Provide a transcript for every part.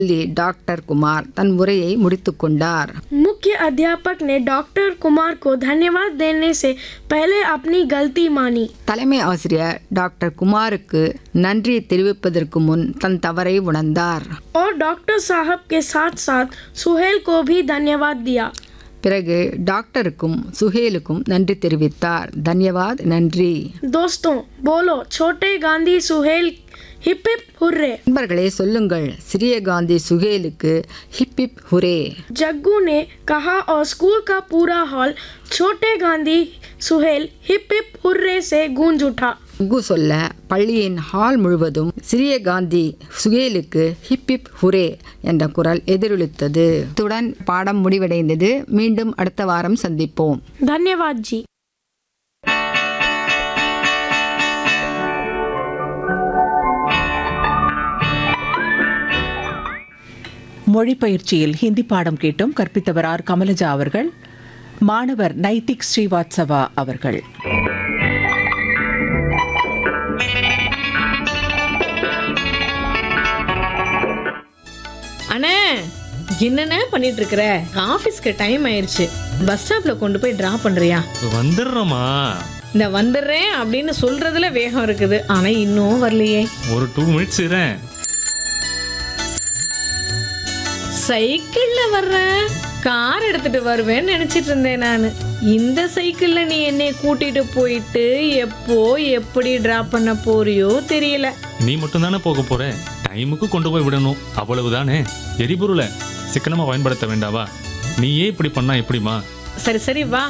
சொல்லி டாக்டர் குமார் தன் உரையை முடித்துக் கொண்டார் मुख्य अध्यापक ने डॉक्टर कुमार को धन्यवाद देने से पहले अपनी गलती मानी தலைமை ஆசிரியர் டாக்டர் குமாருக்கு நன்றி தெரிவிப்பதற்கு முன் தன் தவறை உணர்ந்தார் और डॉक्टर साहब के साथ साथ सुहेल को भी धन्यवाद दिया பிறகு டாக்டருக்கும் சுஹேலுக்கும் நன்றி தெரிவித்தார் தன்யவாத் நன்றி दोस्तों बोलो छोटे Gandhi Suhel hip hip hurray நண்பர்களே சொல்லுங்கள் சிறிய காந்தி சுஹேலுக்கு ஹிப் ஹிப் ஹுரே जग्गू ने कहा और स्कूल का पूरा हॉल छोटे Gandhi Suhel hip hip hurray से गूंज उठा குகு சொல்ல பள்ளியின் ஹால் முழுவதும் சிறிய காந்தி சுகேலுக்கு ஹிப் ஹிப் ஹுரே என்ற குரல் எதிரொலித்தது இத்துடன் பாடம் முடிவடைந்தது மீண்டும் அடுத்த வாரம் சந்திப்போம் धन्यवाद जी மொழிப்பயிற்சியில் ஹிந்தி பாடம் கேட்டும் கற்பித்தவர் ஆர் கமலஜா அவர்கள் மாணவர் நைதிக் ஸ்ரீவாத்சவா அவர்கள் அண்ணே என்னண்ணே பண்ணிட்டு இருக்கிற ஆஃபீஸ்க்கு டைம் ஆயிருச்சு பஸ் ஸ்டாப்ல கொண்டு போய் டிராப் பண்றியா வந்துடுறோமா இந்த வந்துடுறேன் அப்படின்னு சொல்றதுல வேகம் இருக்குது ஆனா இன்னும் வரலையே ஒரு டூ மினிட்ஸ் இரேன் சைக்கிள்ல வர்றேன் கார் எடுத்துட்டு வருவேன்னு நினைச்சிட்டு இருந்தேன் நான் இந்த சைக்கிள்ல நீ என்னை கூட்டிட்டு போயிட்டு எப்போ எப்படி டிராப் பண்ண போறியோ தெரியல நீ மட்டும் தானே போக போற டைமுக்கு கொண்டு போய் விடணும் அவ்வளவுதானே எரிபொருளை சிக்கனமா பயன்படுத்த வேண்டாவா நீயே இப்படி பண்ணா எப்படிமா சரி சரி வா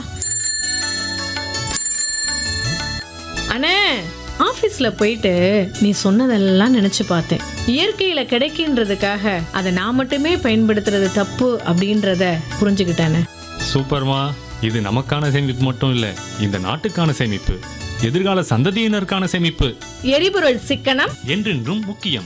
அண்ணே ஆஃபீஸ்ல போயிட்டு நீ சொன்னதெல்லாம் நினைச்சு பார்த்தேன் இயற்கையில கிடைக்கின்றதுக்காக அதை நான் மட்டுமே பயன்படுத்துறது தப்பு அப்படின்றத புரிஞ்சுக்கிட்டானே சூப்பர்மா இது நமக்கான சேமிப்பு மட்டும் இல்ல இந்த நாட்டுக்கான சேமிப்பு எதிர்கால சந்ததியினருக்கான சேமிப்பு எரிபொருள் சிக்கனம் என்றென்றும் முக்கியம்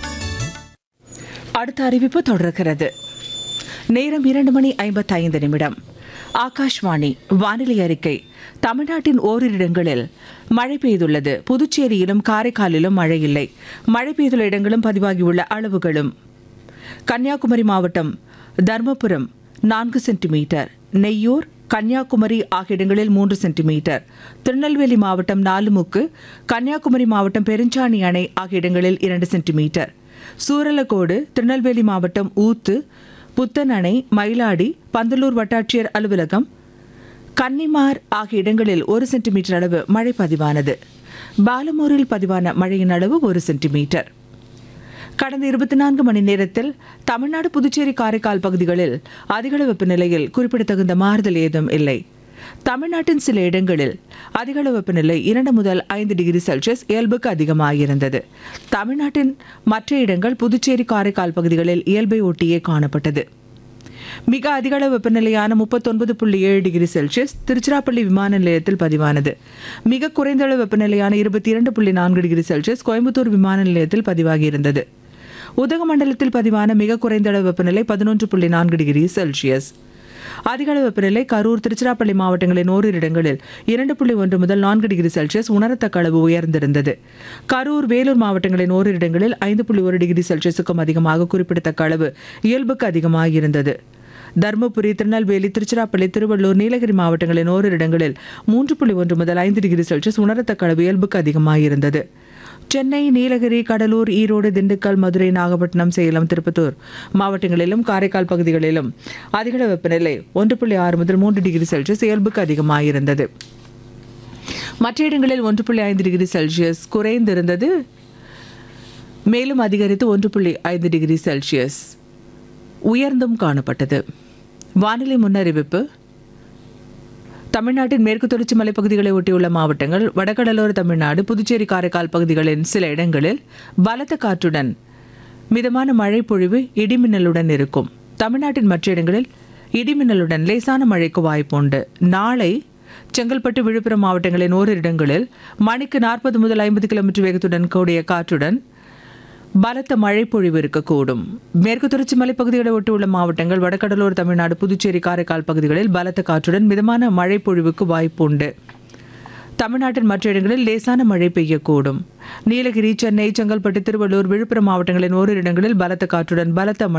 அடுத்த அறிவிப்பு தொடர்கிறது நேரம் இரண்டு மணி ஐம்பத்தைந்து நிமிடம் ஆகாஷ்வாணி வானிலை அறிக்கை தமிழ்நாட்டின் ஓரிரு இடங்களில் மழை பெய்துள்ளது புதுச்சேரியிலும் காரைக்காலிலும் மழை இல்லை மழை பெய்துள்ள இடங்களும் பதிவாகியுள்ள அளவுகளும் கன்னியாகுமரி மாவட்டம் தர்மபுரம் நான்கு சென்டிமீட்டர் நெய்யூர் கன்னியாகுமரி ஆகிய இடங்களில் மூன்று சென்டிமீட்டர் திருநெல்வேலி மாவட்டம் நாலுமுக்கு கன்னியாகுமரி மாவட்டம் பெருஞ்சாணி அணை ஆகிய இடங்களில் இரண்டு சென்டிமீட்டர் சூரலக்கோடு திருநெல்வேலி மாவட்டம் ஊத்து புத்தன் அணை மயிலாடி பந்தலூர் வட்டாட்சியர் அலுவலகம் கன்னிமார் ஆகிய இடங்களில் ஒரு சென்டிமீட்டர் அளவு மழை பதிவானது பாலமூரில் பதிவான மழையின் அளவு ஒரு சென்டிமீட்டர் கடந்த இருபத்தி நான்கு மணி நேரத்தில் தமிழ்நாடு புதுச்சேரி காரைக்கால் பகுதிகளில் அதிகளவு வெப்பநிலையில் குறிப்பிடத்தகுந்த மாறுதல் ஏதும் இல்லை தமிழ்நாட்டின் சில இடங்களில் அதிகளவு வெப்பநிலை இரண்டு முதல் ஐந்து டிகிரி செல்சியஸ் இயல்புக்கு அதிகமாகியிருந்தது தமிழ்நாட்டின் மற்ற இடங்கள் புதுச்சேரி காரைக்கால் பகுதிகளில் இயல்பை ஒட்டியே காணப்பட்டது மிக அதிக அளவு வெப்பநிலையான முப்பத்தொன்பது புள்ளி ஏழு டிகிரி செல்சியஸ் திருச்சிராப்பள்ளி விமான நிலையத்தில் பதிவானது மிக குறைந்த அளவு வெப்பநிலையான இருபத்தி இரண்டு புள்ளி நான்கு டிகிரி செல்சியஸ் கோயம்புத்தூர் விமான நிலையத்தில் பதிவாகியிருந்தது உதகமண்டலத்தில் பதிவான மிக குறைந்த அளவு வெப்பநிலை பதினொன்று புள்ளி நான்கு டிகிரி செல்சியஸ் அதிக அளவு வெப்பநிலை கரூர் திருச்சிராப்பள்ளி மாவட்டங்களின் ஓரிரு இடங்களில் இரண்டு புள்ளி ஒன்று முதல் நான்கு டிகிரி செல்சியஸ் உணரத்தக்க அளவு உயர்ந்திருந்தது கரூர் வேலூர் மாவட்டங்களின் ஓரிரு இடங்களில் ஐந்து புள்ளி ஒரு டிகிரி செல்சியஸுக்கும் அதிகமாக குறிப்பிடத்தக்க அளவு இயல்புக்கு அதிகமாக இருந்தது தருமபுரி திருநெல்வேலி திருச்சிராப்பள்ளி திருவள்ளூர் நீலகிரி மாவட்டங்களின் ஓரிரு இடங்களில் மூன்று புள்ளி ஒன்று முதல் ஐந்து டிகிரி செல்சியஸ் உணரத்தக்க அளவு இயல்புக்கு அதிகமாக இருந்தது சென்னை நீலகிரி கடலூர் ஈரோடு திண்டுக்கல் மதுரை நாகப்பட்டினம் சேலம் திருப்பத்தூர் மாவட்டங்களிலும் காரைக்கால் பகுதிகளிலும் அதிகள வெப்பநிலை ஒன்று புள்ளி ஆறு முதல் மூன்று டிகிரி செல்சியஸ் இயல்புக்கு அதிகமாக இருந்தது மற்ற இடங்களில் ஒன்று புள்ளி ஐந்து டிகிரி செல்சியஸ் குறைந்திருந்தது மேலும் அதிகரித்து ஒன்று புள்ளி ஐந்து டிகிரி செல்சியஸ் உயர்ந்தும் காணப்பட்டது வானிலை முன்னறிவிப்பு தமிழ்நாட்டின் மேற்கு தொடர்ச்சி மலைப்பகுதிகளை ஒட்டியுள்ள மாவட்டங்கள் வடகடலோர தமிழ்நாடு புதுச்சேரி காரைக்கால் பகுதிகளின் சில இடங்களில் பலத்த காற்றுடன் மிதமான மழை பொழிவு இடிமின்னலுடன் இருக்கும் தமிழ்நாட்டின் மற்ற இடங்களில் இடிமின்னலுடன் லேசான மழைக்கு வாய்ப்புண்டு நாளை செங்கல்பட்டு விழுப்புரம் மாவட்டங்களின் ஓரிரு இடங்களில் மணிக்கு நாற்பது முதல் ஐம்பது கிலோமீட்டர் வேகத்துடன் கூடிய காற்றுடன் பலத்த மழை பொழிவு இருக்கக்கூடும் மேற்கு தொடர்ச்சி மலைப்பகுதிகளை ஒட்டியுள்ள மாவட்டங்கள் வடகடலோர தமிழ்நாடு புதுச்சேரி காரைக்கால் பகுதிகளில் பலத்த காற்றுடன் மிதமான மழை பொழிவுக்கு வாய்ப்பு உண்டு தமிழ்நாட்டின் மற்ற இடங்களில் லேசான மழை பெய்யக்கூடும் நீலகிரி சென்னை செங்கல்பட்டு திருவள்ளூர் விழுப்புரம் மாவட்டங்களின் ஓரிரு இடங்களில் பலத்த காற்றுடன் பலத்த மழை